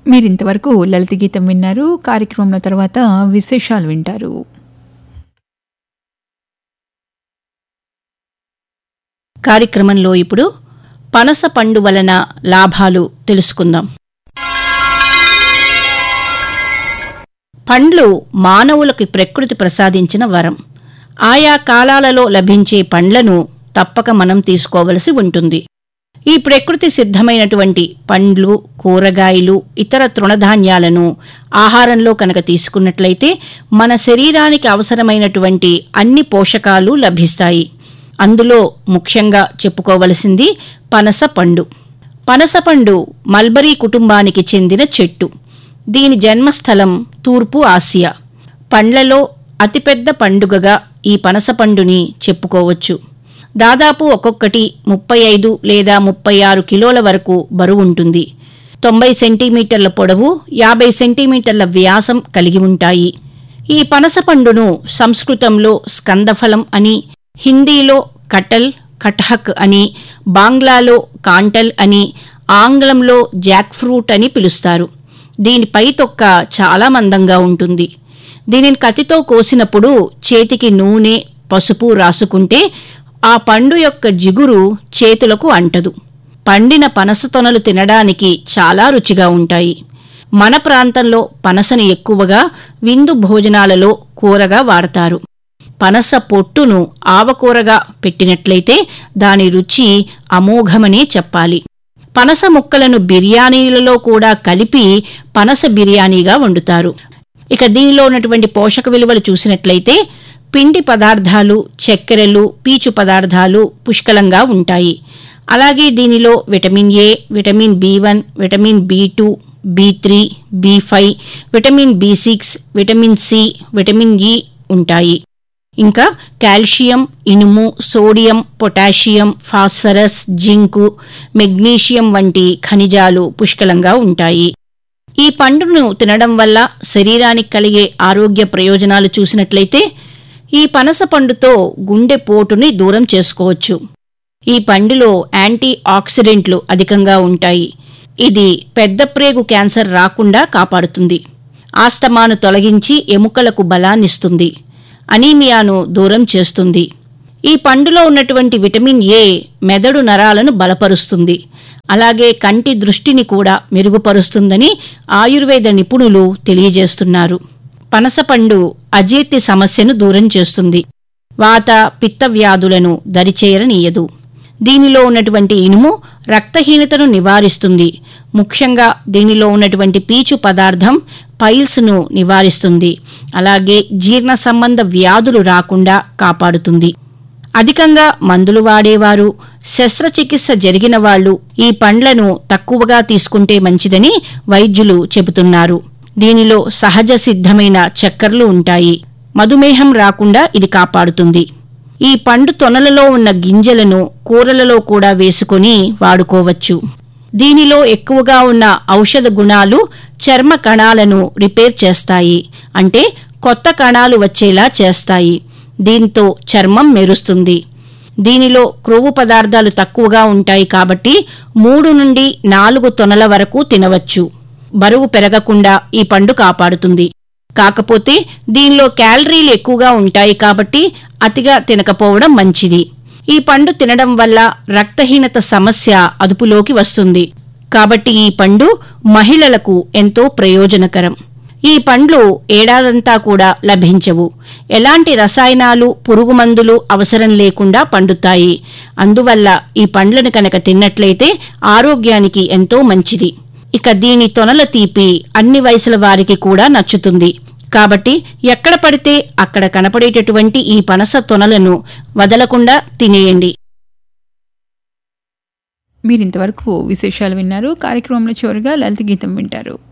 మీరింతవరకు లలిత గీతం విన్నారు కార్యక్రమంలో తర్వాత విశేషాలు వింటారు కార్యక్రమంలో ఇప్పుడు పనస పండు వలన లాభాలు తెలుసుకుందాం పండ్లు మానవులకి ప్రకృతి ప్రసాదించిన వరం ఆయా కాలాలలో లభించే పండ్లను తప్పక మనం తీసుకోవలసి ఉంటుంది ఈ ప్రకృతి సిద్ధమైనటువంటి పండ్లు కూరగాయలు ఇతర తృణధాన్యాలను ఆహారంలో కనుక తీసుకున్నట్లయితే మన శరీరానికి అవసరమైనటువంటి అన్ని పోషకాలు లభిస్తాయి అందులో ముఖ్యంగా చెప్పుకోవలసింది పనస పండు పనస పండు మల్బరీ కుటుంబానికి చెందిన చెట్టు దీని జన్మస్థలం తూర్పు ఆసియా పండ్లలో అతిపెద్ద పండుగగా ఈ పనస పండుని చెప్పుకోవచ్చు దాదాపు ఒక్కొక్కటి ముప్పై ఐదు లేదా ముప్పై ఆరు కిలోల వరకు బరువుంటుంది తొంభై సెంటీమీటర్ల పొడవు యాభై సెంటీమీటర్ల వ్యాసం కలిగి ఉంటాయి ఈ పనస పండును సంస్కృతంలో స్కందఫలం అని హిందీలో కటల్ కటహక్ అని బాంగ్లాలో కాంటల్ అని ఆంగ్లంలో జాక్ ఫ్రూట్ అని పిలుస్తారు దీని పై తొక్క చాలా మందంగా ఉంటుంది దీనిని కత్తితో కోసినప్పుడు చేతికి నూనె పసుపు రాసుకుంటే ఆ పండు యొక్క జిగురు చేతులకు అంటదు పండిన పనస తొనలు తినడానికి చాలా రుచిగా ఉంటాయి మన ప్రాంతంలో పనసని ఎక్కువగా విందు భోజనాలలో కూరగా వాడతారు పనస పొట్టును ఆవకూరగా పెట్టినట్లయితే దాని రుచి అమోఘమనే చెప్పాలి పనస ముక్కలను బిర్యానీలలో కూడా కలిపి పనస బిర్యానీగా వండుతారు ఇక దీనిలో ఉన్నటువంటి పోషక విలువలు చూసినట్లయితే పిండి పదార్థాలు చక్కెరలు పీచు పదార్థాలు పుష్కలంగా ఉంటాయి అలాగే దీనిలో vitamin A vitamin B one vitamin B two B three B five vitamin B six vitamin C vitamin E ఉంటాయి ఇంకా కాల్షియం ఇనుము sodium potassium phosphorus zinc magnesium వంటి ఖనిజాలు పుష్కలంగా ఉంటాయి ఈ పండును తినడం వల్ల శరీరానికి కలిగే ఆరోగ్య ప్రయోజనాలు చూసినట్లయితే ఈ పనస పండుతో గుండె పోటుని దూరం చేసుకోవచ్చు ఈ పండులో యాంటీ ఆక్సిడెంట్లు అధికంగా ఉంటాయి ఇది పెద్ద ప్రేగు క్యాన్సర్ రాకుండా కాపాడుతుంది ఆస్తమాను తొలగించి ఎముకలకు బలాన్నిస్తుంది అనీమియాను దూరం చేస్తుంది ఈ పండులో ఉన్నటువంటి విటమిన్ ఏ మెదడు నరాలను బలపరుస్తుంది అలాగే కంటి దృష్టిని కూడా మెరుగుపరుస్తుందని ఆయుర్వేద నిపుణులు తెలియజేస్తున్నారు పనసపండు అజీర్తి సమస్యను దూరం చేస్తుంది వాత పిత్త వ్యాధులను దరిచేయరనీయదు దీనిలో ఉన్నటువంటి ఇనుము రక్తహీనతను నివారిస్తుంది ముఖ్యంగా దీనిలో ఉన్నటువంటి పీచు పదార్థం పైల్స్ను నివారిస్తుంది అలాగే జీర్ణ సంబంధ వ్యాధులు రాకుండా కాపాడుతుంది అధికంగా మందులు వాడేవారు శస్త్రచికిత్స జరిగిన వాళ్ళు ఈ పండ్లను తక్కువగా తీసుకుంటే మంచిదని వైద్యులు చెబుతున్నారు దీనిలో సహజ సిద్ధమైన చక్కెరలు ఉంటాయి మధుమేహం రాకుండా ఇది కాపాడుతుంది ఈ పండు తొనలలో ఉన్న గింజలను కూరలలో కూడా వేసుకొని వాడుకోవచ్చు దీనిలో ఎక్కువగా ఉన్న ఔషధ గుణాలు చర్మ కణాలను రిపేర్ చేస్తాయి అంటే కొత్త కణాలు వచ్చేలా చేస్తాయి దీంతో చర్మం మెరుస్తుంది దీనిలో క్రొవ్వు పదార్థాలు తక్కువగా ఉంటాయి కాబట్టి మూడు నుండి నాలుగు తొనల వరకు తినవచ్చు బరువు పెరగకుండా ఈ పండు కాపాడుతుంది కాకపోతే దీనిలో క్యాలరీలు ఎక్కువగా ఉంటాయి కాబట్టి అతిగా తినకపోవడం మంచిది ఈ పండు తినడం వల్ల రక్తహీనత సమస్య అదుపులోకి వస్తుంది కాబట్టి ఈ పండు మహిళలకు ఎంతో ప్రయోజనకరం ఈ పండ్లు ఏడాదంతా కూడా లభించవు ఎలాంటి రసాయనాలు పురుగుమందులు అవసరం లేకుండా పండుతాయి అందువల్ల ఈ పండ్లను కనుక తిన్నట్లయితే ఆరోగ్యానికి ఎంతో మంచిది ఇక దీని తొనల తీపి అన్ని వయసుల వారికి కూడా నచ్చుతుంది కాబట్టి ఎక్కడ పడితే అక్కడ కనపడేటటువంటి ఈ పనస తొనలను వదలకుండా తినేయండి మీరింతవరకు విశేషాలు విన్నారు కార్యక్రమంలో చివరిగా లలిత గీతం వింటారు